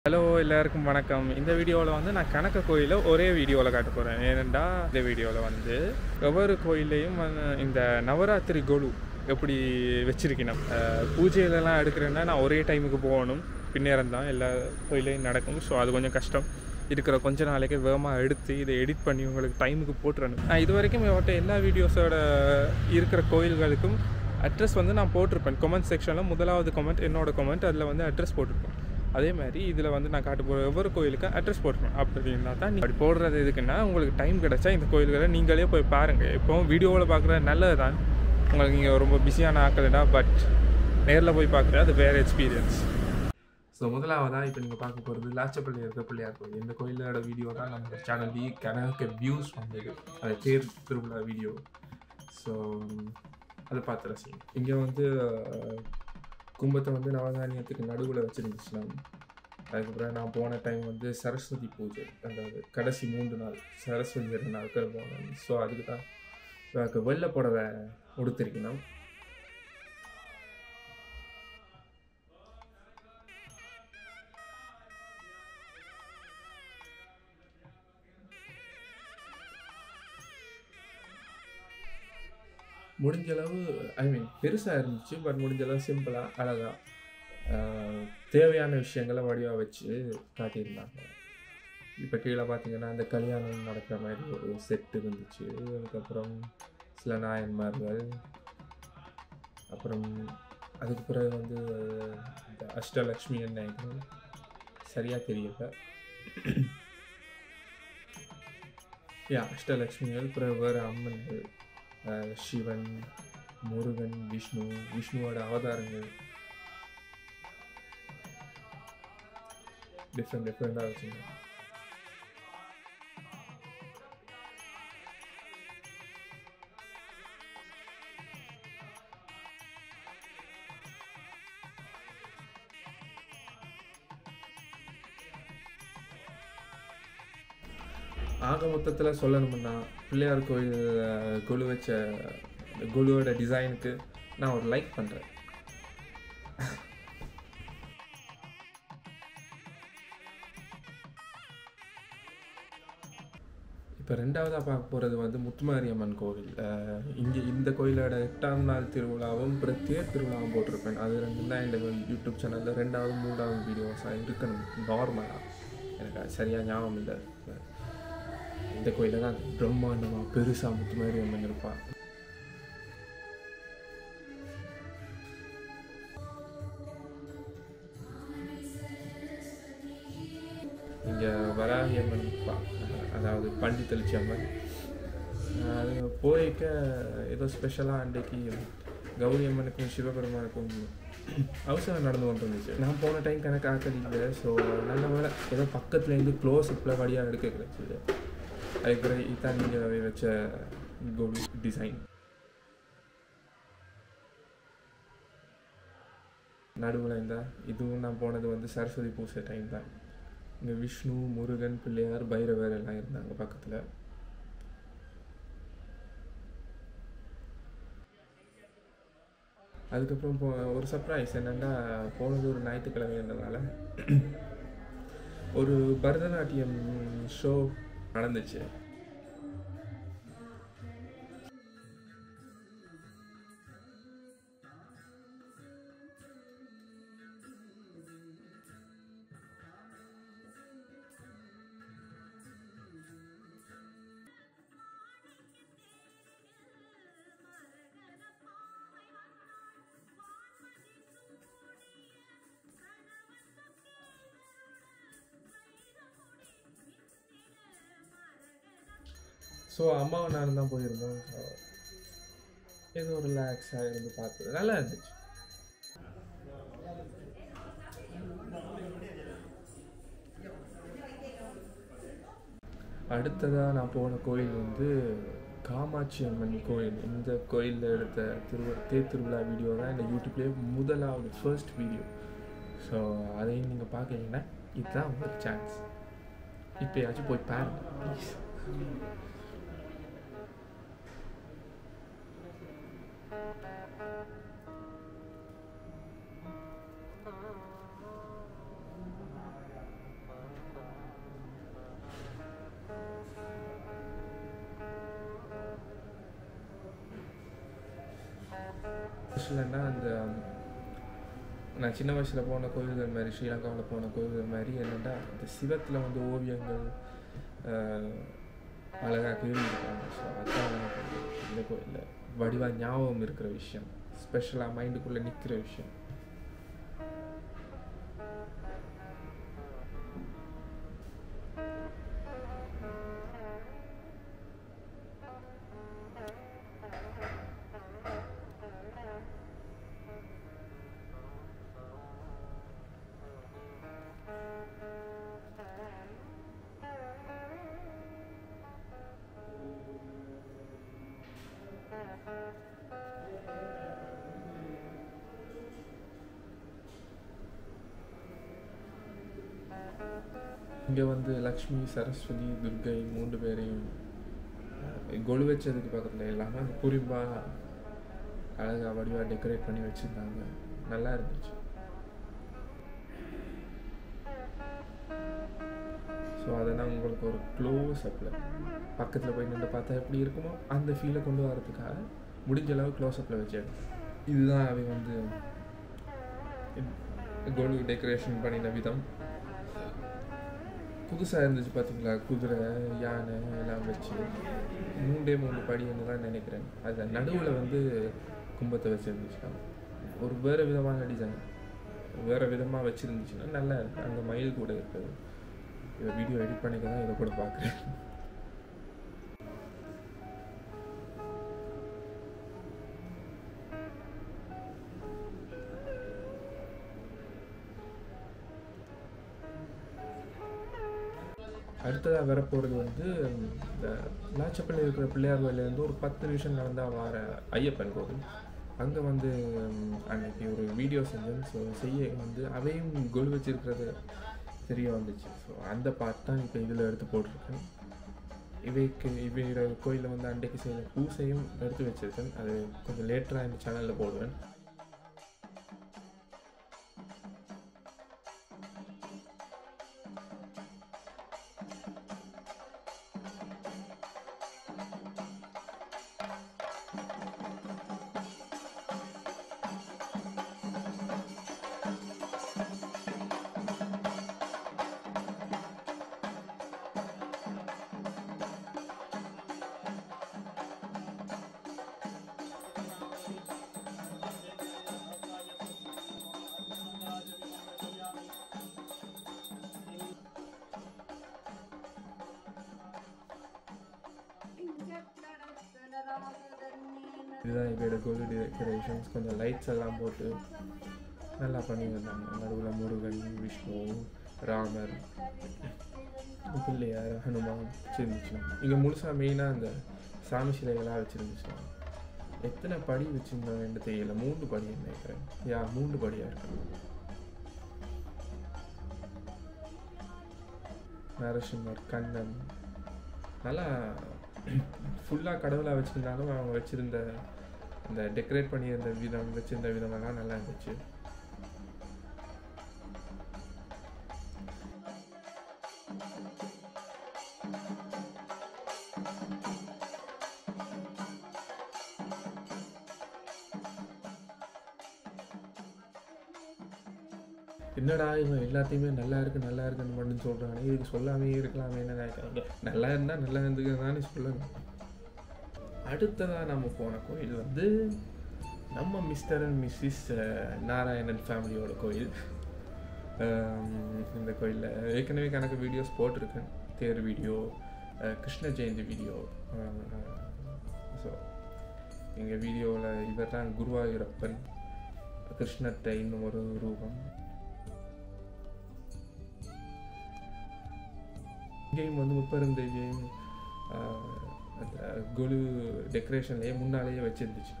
hello எல்லாருக்கும் வணக்கம் இந்த வீடியோவில் வந்து நான் கணக்க கோயிலை ஒரே வீடியோவில் காட்ட போகிறேன் ஏனெண்டா இந்த வீடியோவில் வந்து ஒவ்வொரு கோயிலையும் வந்து இந்த நவராத்திரி கொலு எப்படி வச்சிருக்கணும் அஹ் பூஜையிலலாம் எடுக்கிறேன்னா நான் ஒரே டைமுக்கு போகணும் பின்னேரம் தான் எல்லா கோயிலையும் நடக்கும் ஸோ அது கொஞ்சம் கஷ்டம் இருக்கிற கொஞ்ச நாளைக்கு வேகமாக எடுத்து இதை எடிட் பண்ணி உங்களுக்கு டைமுக்கு போட்டுறணும் நான் இது வரைக்கும் இவர்கிட்ட எல்லா வீடியோஸோட இருக்கிற கோயில்களுக்கும் அட்ரஸ் வந்து நான் போட்டிருப்பேன் கமெண்ட் செக்ஷனில் முதலாவது கமெண்ட் என்னோட கமெண்ட் அதில் வந்து அட்ரஸ் போட்டிருப்பேன் அதே மாதிரி இதில் வந்து நான் காட்ட போகிற ஒவ்வொரு கோயிலுக்கு அட்ரஸ் போட்டுருவேன் அப்படின்னா தான் நீ அப்படி போடுறது எதுக்குன்னா உங்களுக்கு டைம் கிடச்சா இந்த கோயில்களை நீங்களே போய் பாருங்கள் இப்போ வீடியோவில் பார்க்குறது நல்லது தான் உங்களுக்கு இங்கே ரொம்ப பிஸியான ஆக்கலடா பட் நேரில் போய் பார்க்குறது அது வேறு எக்ஸ்பீரியன்ஸ் ஸோ முதலாவதாக இப்போ நீங்கள் பார்க்க போகிறது லாச்சப்பள்ளி இருக்க பிள்ளையார் கோயில் இந்த கோயிலோட வீடியோ தான் நம்ம சேனல்லி கணக்கு வியூஸ் வந்தது அது தேர் திருவிழா வீடியோ ஸோ அதை பார்த்து ரசிங்க இங்கே வந்து அஹ், கும்பத்தை வந்து நவதானியத்துக்கு நடுவில் வச்சுருந்துச்சுன்னா அதுக்கப்புறம் நான் போன டைம் வந்து சரஸ்வதி பூஜை அதாவது கடைசி மூன்று நாள் சரஸ்வதி ரெண்டு நாட்கள் போனேன் ஸோ அதுக்கு தான் எனக்கு வெள்ளை புடவை உடுத்திருக்கணும் முடிஞ்ச அளவு ஐ மீன் பெருசாக இருந்துச்சு பட் முடிஞ்ச அளவு சிம்பிளாக அழகாக தேவையான விஷயங்களை வடிவாக வச்சு காட்டியிருந்தாங்க இப்போ கீழே பார்த்தீங்கன்னா அந்த கல்யாணம் நடக்கிற மாதிரி ஒரு செட் இருந்துச்சு அதுக்கப்புறம் சில நாயன்மார்கள் அப்புறம் அதுக்கு பிறகு வந்து இந்த அஷ்டலக்ஷ்மி நினைக்கிறேன் சரியாக தெரியல யா அஷ்டலக்ஷ்மிகள் பிறகு வேறு அம்மன்கள் அஹ் சிவன் முருகன் விஷ்ணு விஷ்ணுவோட அவதாரங்கள் டிஃப்ரெண்ட் டிஃப்ரெண்டாக வச்சுருந்தேன் ஆக மொத்தத்தில் சொல்லணும்னா பிள்ளையார் கோயில் அஹ், கொலு வச்ச அந்த கொலுவோட டிசைனுக்கு நான் ஒரு லைக் பண்ணுறேன் இப்போ ரெண்டாவதாக பார்க்க போகிறது வந்து முத்துமாரியம்மன் கோவில் அஹ், இங்கே இந்த கோயிலோட எட்டாம் நாள் திருவிழாவும் அப்புறம் தேர் திருவிழாவும் போட்டிருப்பேன் அது ரெண்டு தான் இந்த யூடியூப் சேனலில் ரெண்டாவது மூணாவது வீடியோஸாக இருக்கணும் நார்மலாக எனக்கு அது சரியாக ஞாபகம் இல்லை இந்த கோயிலில் தான் பிரம்மாண்டமாக பெருசாக முத்து மாதிரி அம்மன் இருப்பா இங்கே வராகி அம்மன் இருப்பா அதாவது பண்டி தெளிச்சி அம்மன் அது போய்க்க ஏதோ ஸ்பெஷலாக அன்றைக்கு கௌரி அம்மனுக்கும் சிவபெருமானுக்கும் அவசரம் நடந்து கொண்டு இருந்துச்சு நான் போன டைம் கணக்கு ஆக்கல் இல்லை ஸோ நல்ல வேலை ஏதோ பக்கத்துலேருந்து க்ளோஸ் அப்பில் வழியாக எடுக்க கிடைச்சிது அதுக்கப்புறம் இதான் நீங்கள் வச்ச கோல் டிசைன் நடுவில் இந்த இதுவும் நான் போனது வந்து சரஸ்வதி பூசை டைம் தான் இங்கே விஷ்ணு முருகன் பிள்ளையார் பைரவர் எல்லாம் இருந்தாங்க பக்கத்தில் அதுக்கப்புறம் போ ஒரு சர்ப்ரைஸ் என்னென்னா போனது ஒரு ஞாயிற்றுக்கிழமைன்றதால ஒரு பரதநாட்டியம் ஷோ நடந்துச்சு ஸோ அம்மாவும் நானும் தான் போயிருந்தோம் ஸோ ஏதோ ரிலாக்ஸாக இருந்து பார்த்தது நல்லா இருந்துச்சு அடுத்ததாக நான் போன கோயில் வந்து காமாட்சி அம்மன் கோயில் இந்த கோயிலில் எடுத்த திருவ தேர் திருவிழா வீடியோ தான் இந்த யூடியூப்லேயே முதலாவது ஃபர்ஸ்ட் வீடியோ ஸோ அதையும் நீங்கள் பார்க்குறீங்கன்னா இதுதான் உங்களுக்கு சான்ஸ் இப்போயாச்சும் போய் பாருங்க ப்ளீஸ் ஸ்பெஷல்னா அந்த நான் சின்ன வயசில் போன கோயில்கள் மாதிரி ஸ்ரீலங்காவில் போன கோயில்கள் மாதிரி என்னென்னா இந்த சிவத்தில் வந்து ஓவியங்கள் அழகாக எழுதியிருக்காங்க ஸோ அதுதான் எனக்கு இந்த கோயிலில் வடிவாக ஞாபகம் இருக்கிற விஷயம் ஸ்பெஷலாக மைண்டுக்குள்ளே நிற்கிற விஷயம் இங்கே வந்து லக்ஷ்மி சரஸ்வதி துர்கை மூன்று பேரையும் அஹ், கொலு வச்சதுக்கு பக்கத்தில் எல்லாமே அந்த குறிப்பா அழகாக வடிவாக டெக்கரேட் பண்ணி வச்சுருந்தாங்க நல்லா இருந்துச்சு ஸோ அதை நான் உங்களுக்கு ஒரு க்ளோஸ் அப்பில் பக்கத்தில் போய் நின்று பார்த்தா எப்படி இருக்குமோ அந்த ஃபீலை கொண்டு வரதுக்காக முடிஞ்ச அளவு க்ளோஸ் அப்பில் வச்சேன் இதுதான் அவை வந்து கோலு டெக்கரேஷன் பண்ணின விதம் புதுசாக இருந்துச்சு பார்த்தீங்களா குதிரை யானை எல்லாம் வச்சு மூண்டே மூணு படின்னு தான் நினைக்கிறேன் அது நடுவில் வந்து கும்பத்தை வச்சுருந்துச்சுன்னா ஒரு வேறு விதமான டிசைன் வேறு விதமாக வச்சுருந்துச்சுன்னா நல்லா இருக்கு அங்கே மயில் கூட இருக்குது இதை வீடியோ எடிட் பண்ணிக்க தான் இதை கூட பார்க்குறேன் அடுத்ததாக வரப்போகிறது வந்து இந்த லாச்சப்பள்ளி இருக்கிற பிள்ளையார் கோயிலேருந்து ஒரு பத்து நிமிஷம் நடந்தால் வர ஐயப்பன் கோவில் அங்கே வந்து ம், அன்னைக்கு ஒரு வீடியோ செஞ்சேன் ஸோ செய்ய வந்து அவையும் கொலு வச்சிருக்கிறது தெரிய வந்துச்சு ஸோ அந்த பார்ட் தான் இப்போ இதில் எடுத்து போட்டிருக்கேன் இவைக்கு இவையோட கோயிலில் வந்து அன்றைக்கு செய்த பூசையும் எடுத்து வச்சிருக்கேன் அது கொஞ்சம் லேட்டராக இந்த சேனலில் போடுவேன் இதுதான் இவையோட கோல்டு டெக்கரேஷன்ஸ் கொஞ்சம் லைட்ஸ் எல்லாம் போட்டு நல்லா பண்ணியிருந்தாங்க நடுவில் முருகன் விஷ்ணு ராமர் பிள்ளையார் ஹனுமான் வச்சுருந்துச்சுன்னா இங்கே முழுசாக மெயினாக அந்த சாமி சிலைகளாக வச்சுருந்துச்சுன்னா எத்தனை படி வச்சுருந்தாங்கன்னு தெரியல மூன்று படி நினைக்கிறேன் யா மூன்று படியாக இருக்கு நரசிம்மர் கண்ணன் நல்லா ஃபுல்லாக கடவுளாக வச்சுருந்தாலும் அவங்க வச்சுருந்த அந்த டெக்கரேட் பண்ணியிருந்த விதம் வச்சுருந்த விதமெல்லாம் நல்லா இருந்துச்சு என்னடா இவன் எல்லாத்தையுமே நல்லா இருக்கு நல்லா இருக்குன்னு மட்டும் சொல்கிறானே இதுக்கு சொல்லாமே இருக்கலாமே என்ன நினைக்கிறாங்க நல்லா இருந்தால் நல்லா இருந்துக்கிறதானே சொல்லணும் அடுத்ததாக நம்ம போன கோயில் வந்து நம்ம மிஸ்டர் அண்ட் மிஸ்ஸஸ் நாராயணன் ஃபேமிலியோட கோயில் ஆம், இந்த கோயிலில் ஏற்கனவே கணக்கு வீடியோஸ் போட்டிருக்கேன் தேர் video Krishna Jayanthi video so எங்கள் வீடியோவில் இவர் தான் குருவாயூரப்பன் கிருஷ்ணர்கிட்ட இன்னும் ஒரு ரூபம் இங்கேயும் வந்து முப்பெருந்தேவியும் ஆஹ், அந்த குலு டெக்கரேஷன்லேயே முன்னாலேயே வச்சிருந்துச்சு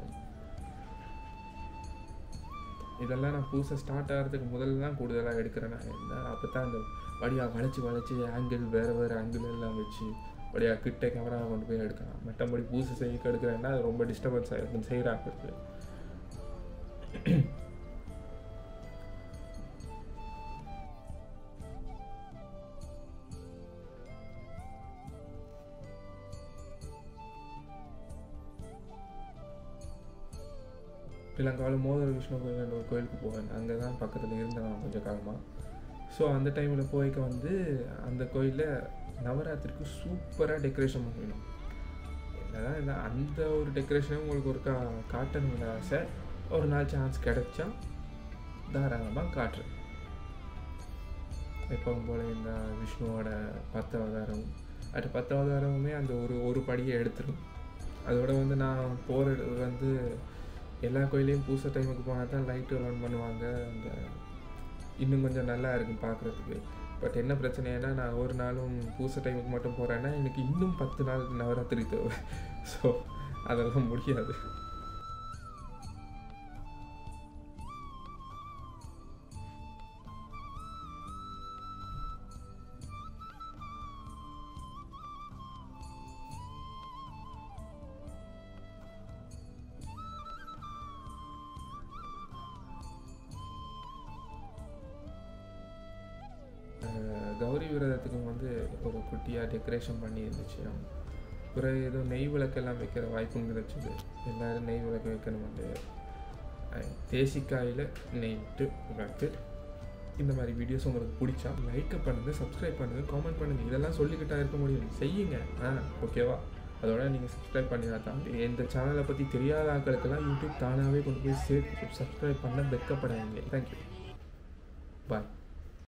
இதெல்லாம் நான் புதுசாக ஸ்டார்ட் ஆகிறதுக்கு முதல்ல தான் கூடுதலாக எடுக்கிறேன் நான் இருந்தேன் அப்போ தான் அந்த வழியாக வளைச்சி வளைச்சி ஆங்கிள் வேறு வேறு ஆங்கிள் எல்லாம் வச்சு வழியாக கிட்ட கேமரா கொண்டு போய் எடுக்கலாம் மற்றபடி புதுசு செய்ய எடுக்கிறேன்னா அது ரொம்ப டிஸ்டர்பன்ஸ் ஆகிருக்கும் செய்கிறாங்க இளங்காலம் மோதர விஷ்ணு கோயில் ஒரு கோயிலுக்கு போவேன் அங்கே தான் பக்கத்தில் இருந்தேன் கொஞ்சம் காலமாக ஸோ அந்த டைமில் போய்க்க வந்து அந்த கோயிலில் நவராத்திரிக்கு சூப்பராக டெக்கரேஷன் பண்ணிடணும் என்னதான் இல்லை அந்த ஒரு டெக்கரேஷனே உங்களுக்கு ஒரு கா காட்டணுங்கிற ஆசை ஒரு நாள் சான்ஸ் கிடைச்சா தாராளமாக காட்டுறேன் எப்பவும் போல் இந்த விஷ்ணுவோட பத்து அவதாரம் அது பத்து அவதாரமுமே அந்த ஒரு ஒரு படியை எடுத்துரும் அதோட வந்து நான் போகிற வந்து எல்லா கோயிலையும் பூசை டைமுக்கு போனால் தான் லைட்டு ஆன் பண்ணுவாங்க அந்த இன்னும் கொஞ்சம் நல்லா இருக்கும் பார்க்குறதுக்கு பட் என்ன பிரச்சனைனா நான் ஒரு நாளும் பூசை டைமுக்கு மட்டும் போகிறேன்னா எனக்கு இன்னும் பத்து நாள் நவராத்திரி தேவை ஸோ அதெல்லாம் முடியாது அஹ் கௌரி விரதத்துக்கும் வந்து ஒரு குட்டியாக டெக்கரேஷன் பண்ணி இருந்துச்சு பிறகு ஏதோ நெய் விளக்கெல்லாம் வைக்கிற வாய்ப்பும் கிடைச்சிது எல்லோரும் நெய் விளக்கு வைக்கணும் வந்து அஹ் தேசிக்காயில் நெய் விட்டு விளக்கு இந்த மாதிரி வீடியோஸ் உங்களுக்கு பிடிச்சா லைக்கை பண்ணுங்கள் சப்ஸ்கிரைப் பண்ணுங்கள் காமெண்ட் பண்ணுங்கள் இதெல்லாம் சொல்லிக்கிட்டா இருக்க முடியும் செய்யுங்க ஆ ஓகேவா அதோட நீங்கள் சப்ஸ்கிரைப் பண்ணினா தான் இந்த சேனலை பற்றி தெரியாத ஆட்களுக்கெல்லாம் யூடியூப் தானாகவே கொண்டு போய் சேர்த்து சப்ஸ்கிரைப் பண்ண வெக்கப்படாதீங்க தேங்க்யூ பாய்